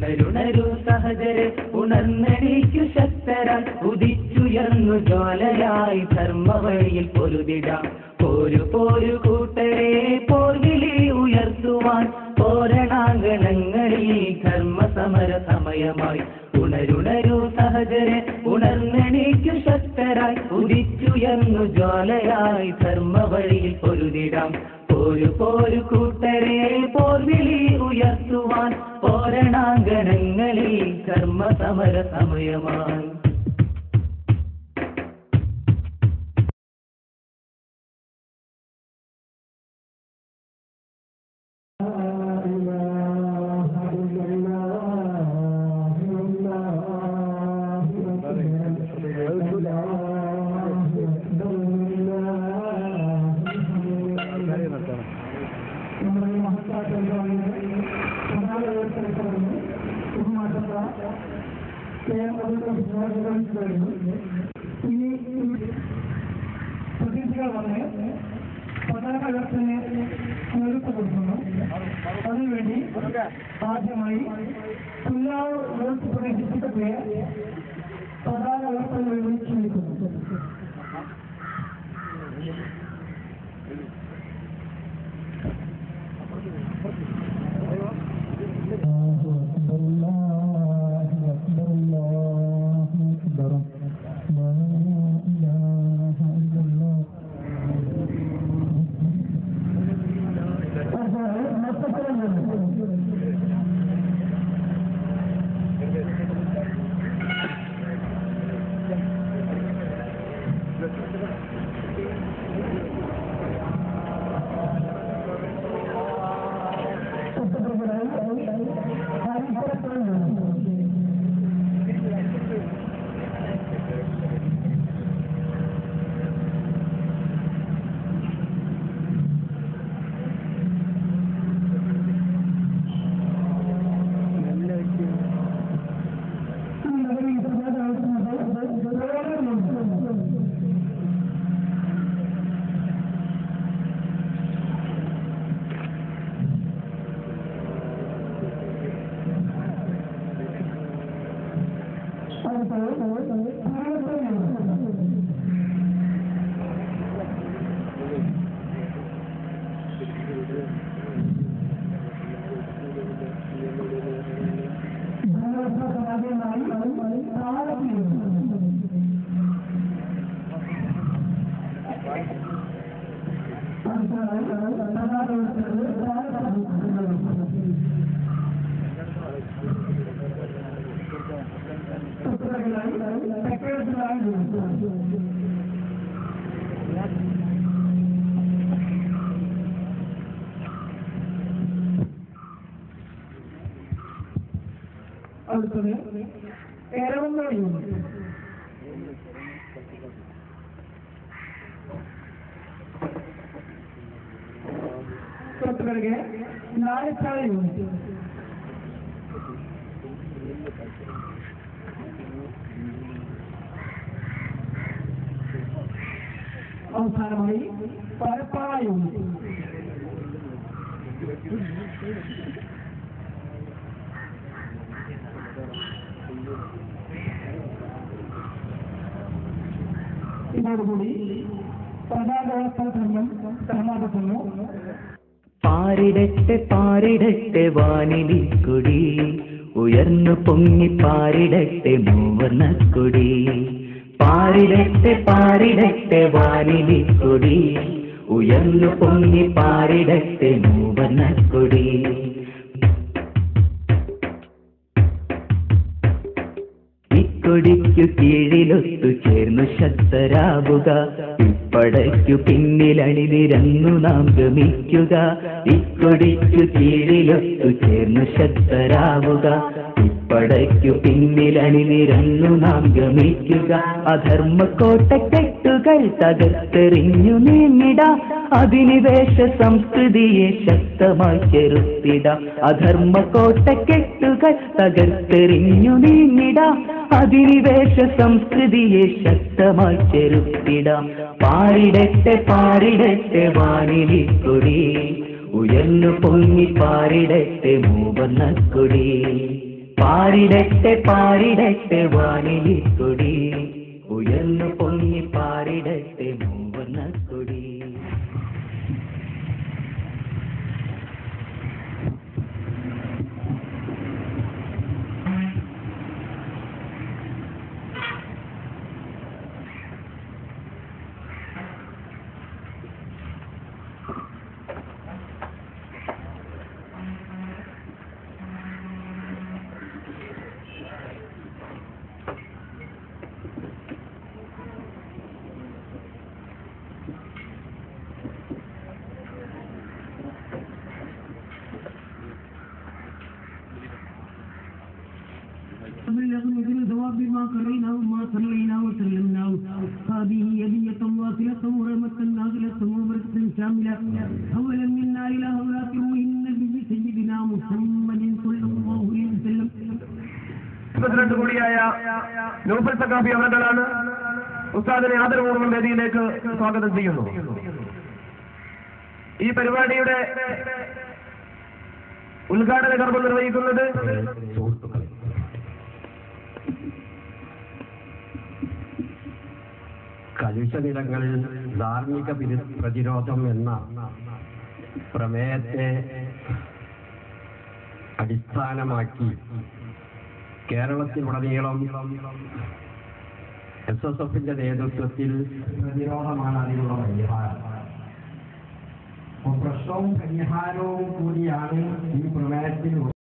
ഉണരുണരു സഹജരെ ഉണർന്നെണീക്കു ശക്തരായി ഉദിച്ചുയർന്നു ജ്വാലയായി ധർമ്മവഴിയിൽ പൊരുതിടാം പോരു പോരു കൂട്ടരെ പോർവിളി ഉയർത്തുവാൻ പോരണാങ്കണങ്ങളിൽ ധർമ്മസമര സമയമായി ഉണരുണരു സഹജരെ ഉണർന്നെണീക്കു ശക്തരായി ഉദിച്ചുയർന്നു ജ്വാലയായി ധർമ്മവഴിയിൽ പൊരുതിടാം പോരു പോരു കൂട്ടരെ പോർവിളി ഉയർത്തുവാൻ പോരണാങ്കണങ്ങളിൽ ധർമ്മസമര സമയമായി നമ്മുടെ ഈ മഹത്താക്കളുടെ ബഹുമാനപ്പെട്ട ഈ പ്രതിനിധികൾ വന്ന് പതാക ഉയർത്തിന് നേതൃത്വം കൊടുക്കുന്നു അതിനുവേണ്ടി ആദ്യമായി പുല്ലാവ് യൂത്ത് പ്രദേശത്തെ പതാക ഉയർത്തിന് വേണ്ടി ക്ഷണിക്കുന്നു അടുത്തത് എരവന്ന യൂണിറ്റ് തൊട്ടുപിറകെ നാലച്ചാല യൂണിറ്റ് അവസാനമായി പരപ്പാള യൂണിറ്റ് ഇതോടുകൂടി പതാകോത്സവ ധർമ്മം സമാപിക്കുന്നു പാരിടട്ടെ പാരിടട്ടെ വാനിലിക്കൊടി ഉയർന്നു പൊങ്ങി പാരിടട്ടെ മൂവർണ്ണക്കൊടി പാരിടട്ടെ പാരിടട്ടെ വാനിലിക്കൊടി ഉയർന്നു പൊങ്ങി പാരിടട്ടെ മൂവർണ്ണക്കൊടി ഇക്കൊടിക്കു കീഴിലൊത്തു ചേർന്നു ശക്തരാവുക ഇപ്പടയ്ക്കു പിന്നിലണിനിരന്നു നാം ഗമിക്കുക ഇക്കൊടിക്കു കീഴിലൊത്തു ചേർന്നു ശക്തരാവുക ഇപ്പടയ്ക്കു പിന്നിലണിനിരന്നു നാം ഗമിക്കുക അധർമ്മ കോട്ടക്കെട്ടുകൾ തകർത്തെറിഞ്ഞു നീങ്ങിടാം അധിനിവേശ സംസ്കൃതിയെ ശക്തമായി ചെറുത്തിടാം അധർമ്മ കോട്ടക്കെട്ടുകൾ തകർത്തെറിഞ്ഞു നീങ്ങിടാം അധിനിവേശ സംസ്കൃതിയെ ശക്തമായി ചെറുത്തിടാം പാരിടട്ടെ പാരിടട്ടെ വാനിലിക്കൊടി ഉയർന്നു പൊങ്ങി പാരിടട്ടെ മൂവർണ്ണക്കൊടി പാരിടട്ടെ പാരിടട്ടെ വാനിലി കൊടി ഉയർന്നു പൊങ്ങി പാരിടട്ടെ മൂവർണ്ണ കൊടി فبلغ مثل ثواب ما قريناه ما صليناه وسلمناه هذه هدية واصلة ورحمة نازلة وبركة شاملة أولا منا إلى هؤلاء روح النبي سيدنا محمد صلى الله عليه وسلم ഇരുപത്തിരണ്ട് കോടിയായ നൂഫൽ സക്കാഫി അവர்களാണ് ഉസ്താദിനെ ആദരപൂർവ്വം വേദിയിലേക്ക് സ്വാഗതം ചെയ്യുന്നു ഈ പരിപാടിയുടെ ഉദ്ഘാടന കർമ്മം നിർവഹിക്കുന്നത് സുഹൃത്തുക്കളെ കലുഷനിലങ്ങളിൽ ധാർമ്മിക പിരി- പ്രതിരോധം എന്ന പ്രമേയത്തെ അടിസ്ഥാനമാക്കി കേരളത്തിലുടനീളം എസ് എസ് എഫിന്റെ നേതൃത്വത്തിൽ പ്രതിരോധമാണ് അതിനുള്ള പരിഹാരം അപ്പോൾ പ്രശ്നവും പരിഹാരവും കൂടിയാണ് ഈ പ്രമേയത്തിൽ